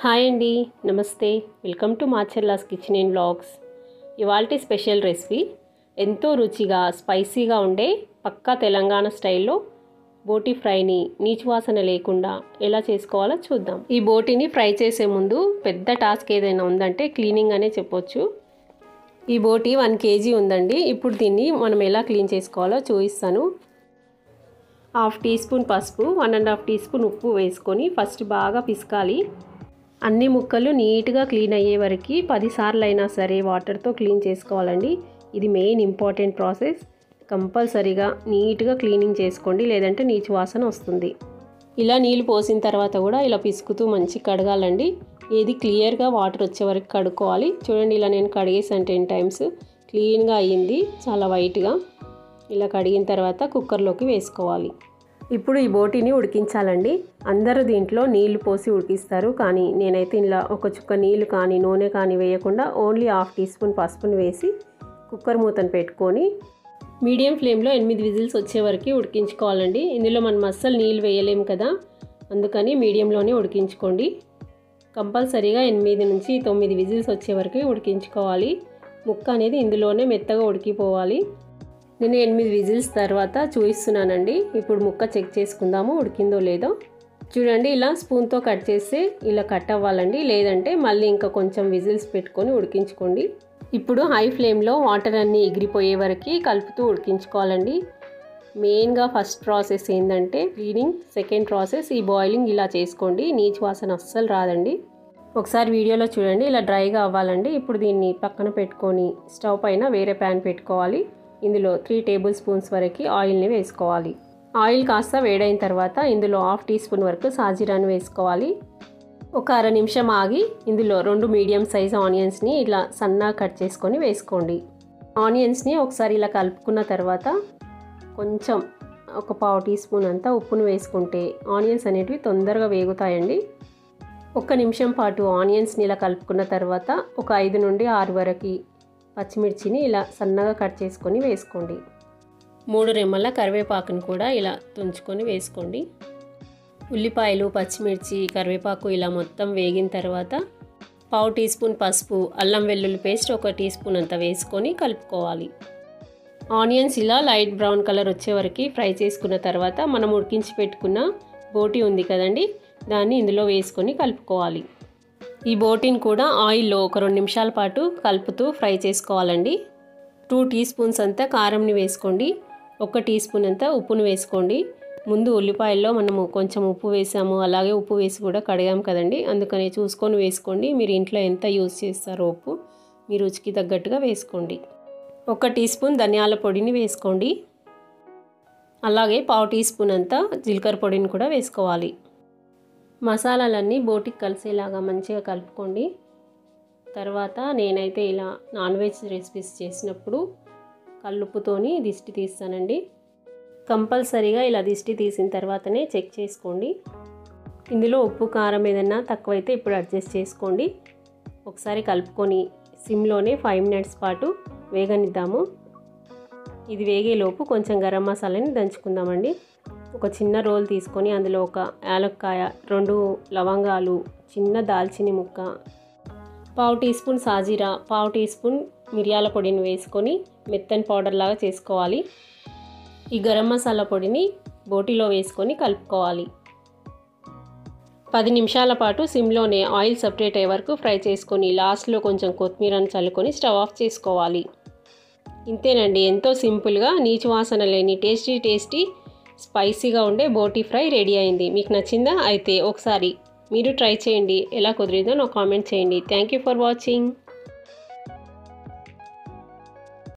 hi అండి నమస్తే welcome to Macherla's kitchen and blogs ఇవాల్టి స్పెషల్ రెసిపీ ఎంతో రుచిగా స్పైసీగా ఉండే పక్కా తెలంగాణ స్టైల్లో బోటి ఫ్రైని నీచు వాసన లేకుండా ఎలా చేసుకోవాలో చూద్దాం ఈ బోటిని ఫ్రై చేసే ముందు పెద్ద టాస్క్ ఏదైనా ఉందంటే క్లీనింగ్ అనే చెప్పొచ్చు ఈ బోటి వన్ కేజీ ఉందండి ఇప్పుడు దీన్ని మనం ఎలా క్లీన్ చేసుకోవాలో చూపిస్తాను హాఫ్ టీ స్పూన్ పసుపు one and half teaspoon ఉప్పు వేసుకొని ఫస్ట్ బాగా పిసకాలి అన్ని ముక్కలు నీట్గా క్లీన్ అయ్యే వరకు పదిసార్లు అయినా సరే వాటర్తో క్లీన్ చేసుకోవాలండి ఇది మెయిన్ ఇంపార్టెంట్ ప్రాసెస్ కంపల్సరీగా నీట్గా క్లీనింగ్ చేసుకోండి లేదంటే నీచు వాసన వస్తుంది ఇలా నీళ్ళు పోసిన తర్వాత కూడా ఇలా పిసుకుతూ మంచి కడగాలండి ఏది క్లియర్గా వాటర్ వచ్చే వరకు కడుక్కోవాలి చూడండి ఇలా నేను కడిగేసాను టెన్ టైమ్స్ క్లీన్గా అయ్యింది చాలా వైట్గా ఇలా కడిగిన తర్వాత కుక్కర్లోకి వేసుకోవాలి ఇప్పుడు ఈ బోటిని ఉడికించాలండి అందరూ దీంట్లో నీళ్లు పోసి ఉడికిస్తారు కానీ నేనైతే ఇలా ఒక చుక్క నీళ్లు కానీ నూనె కానీ వేయకుండా ఓన్లీ హాఫ్ టీ స్పూన్ పసుపుని వేసి కుక్కర్ మూతను పెట్టుకొని మీడియం ఫ్లేమ్లో ఎనిమిది విజిల్స్ వచ్చే వరకు ఉడికించుకోవాలండి ఇందులో మనం అస్సలు నీళ్ళు వేయలేము కదా అందుకని మీడియంలోనే ఉడికించుకోండి కంపల్సరీగా ఎనిమిది నుంచి తొమ్మిది విజిల్స్ వచ్చే వరకు ఉడికించుకోవాలి ముక్క అనేది ఇందులోనే మెత్తగా ఉడికిపోవాలి నేను ఎనిమిది విజిల్స్ తర్వాత చూపిస్తున్నానండి ఇప్పుడు ముక్క చెక్ చేసుకుందాము ఉడికిందో లేదో చూడండి ఇలా స్పూన్తో కట్ చేస్తే ఇలా కట్ అవ్వాలండి లేదంటే మళ్ళీ ఇంకా కొంచెం విజిల్స్ పెట్టుకొని ఉడికించుకోండి ఇప్పుడు హై ఫ్లేమ్లో వాటర్ అన్నీ ఎగిరిపోయే వరకు కలుపుతూ ఉడికించుకోవాలండి మెయిన్గా ఫస్ట్ ప్రాసెస్ ఏంటంటే క్లీనింగ్ సెకండ్ ప్రాసెస్ ఈ బాయిలింగ్ ఇలా చేసుకోండి నీచు వాసన అస్సలు రాదండి ఒకసారి వీడియోలో చూడండి ఇలా డ్రైగా అవ్వాలండి ఇప్పుడు దీన్ని పక్కన పెట్టుకొని స్టవ్ పైన వేరే ప్యాన్ పెట్టుకోవాలి ఇందులో త్రీ టేబుల్ స్పూన్స్ వరకు ఆయిల్ని వేసుకోవాలి ఆయిల్ కాస్త వేడైన తర్వాత ఇందులో హాఫ్ టీ స్పూన్ వరకు సాజీరాని వేసుకోవాలి ఒక అర నిమిషం ఆగి ఇందులో రెండు మీడియం సైజ్ ఆనియన్స్ని ఇలా సన్నగా కట్ చేసుకొని వేసుకోండి ఆనియన్స్ని ఒకసారి ఇలా కలుపుకున్న తర్వాత కొంచెం ఒక పావు టీ స్పూన్ అంతా ఉప్పును వేసుకుంటే ఆనియన్స్ అనేటివి తొందరగా వేగుతాయండి ఒక్క నిమిషం పాటు ఆనియన్స్ని ఇలా కలుపుకున్న తర్వాత ఒక ఐదు నుండి ఆరు వరకు పచ్చిమిర్చిని ఇలా సన్నగా కట్ చేసుకొని వేసుకోండి మూడు రెమ్మల కరివేపాకుని కూడా ఇలా తుంచుకొని వేసుకోండి ఉల్లిపాయలు పచ్చిమిర్చి కరివేపాకు ఇలా మొత్తం వేగిన తర్వాత పావు టీ స్పూన్ పసుపు అల్లం వెల్లుల్లి పేస్ట్ ఒక టీ స్పూన్ అంత వేసుకొని కలుపుకోవాలి ఆనియన్స్ ఇలా లైట్ బ్రౌన్ కలర్ వచ్చే వరకు ఫ్రై చేసుకున్న తర్వాత మనం ఉడికించి పెట్టుకున్న బోటి ఉంది కదండి దాన్ని ఇందులో వేసుకొని కలుపుకోవాలి ఈ బోటిని కూడా ఆయిల్లో ఒక రెండు నిమిషాల పాటు కలుపుతూ ఫ్రై చేసుకోవాలండి టూ టీ స్పూన్స్ అంతా కారంని వేసుకోండి ఒక టీ స్పూన్ అంతా ఉప్పును వేసుకోండి ముందు ఉల్లిపాయల్లో మనము కొంచెం ఉప్పు వేసాము అలాగే ఉప్పు వేసి కూడా కడిగాం కదండి అందుకని చూసుకొని వేసుకోండి మీరు ఇంట్లో ఎంత యూజ్ చేస్తారో ఉప్పు మీ రుచికి తగ్గట్టుగా వేసుకోండి ఒక టీ స్పూన్ ధనియాల పొడిని వేసుకోండి అలాగే పావు టీ స్పూన్ అంతా జీలకర్ర పొడిని కూడా వేసుకోవాలి మసాలాలన్నీ బోటికి కలిసేలాగా మంచిగా కలుపుకోండి తర్వాత నేనైతే ఇలా నాన్ వెజ్ రెసిపీస్ చేసినప్పుడు కల్లుప్పుతోని దిష్టి తీస్తానండి కంపల్సరీగా ఇలా దిష్టి తీసిన తర్వాతనే చెక్ చేసుకోండి ఇందులో ఉప్పు కారం ఏదన్నా తక్కువైతే ఇప్పుడు అడ్జస్ట్ చేసుకోండి ఒకసారి కలుపుకొని సిమ్లోనే ఫైవ్ మినిట్స్ పాటు వేగనిద్దాము ఇది వేగేలోపు కొంచెం గరం మసాలాని దంచుకుందామండి ఒక చిన్న రోల్ తీసుకొని అందులో ఒక యాలక్కాయ రెండు లవంగాలు చిన్న దాల్చిని ముక్క పావు టీ స్పూన్ సాజీరా పావు టీ స్పూన్ మిరియాల పొడిని వేసుకొని మెత్తని పౌడర్ లాగా చేసుకోవాలి ఈ గరం మసాలా పొడిని బోటిలో వేసుకొని కలుపుకోవాలి పది నిమిషాల పాటు సిమ్లోనే ఆయిల్ సపరేట్ అయ్యే వరకు ఫ్రై చేసుకొని లాస్ట్లో కొంచెం కొత్తిమీరని చల్లుకొని స్టవ్ ఆఫ్ చేసుకోవాలి ఇంతేనండి ఎంతో సింపుల్గా నీచు వాసన లేని టేస్టీ టేస్టీ స్పైసీగా ఉండే బోటీ ఫ్రై రెడీ అయింది మీకు నచ్చిందా అయితే ఒకసారి మీరు ట్రై చేయండి ఎలా కుదిరిందో నాకు కామెంట్ చేయండి థ్యాంక్ యూ ఫర్ వాచింగ్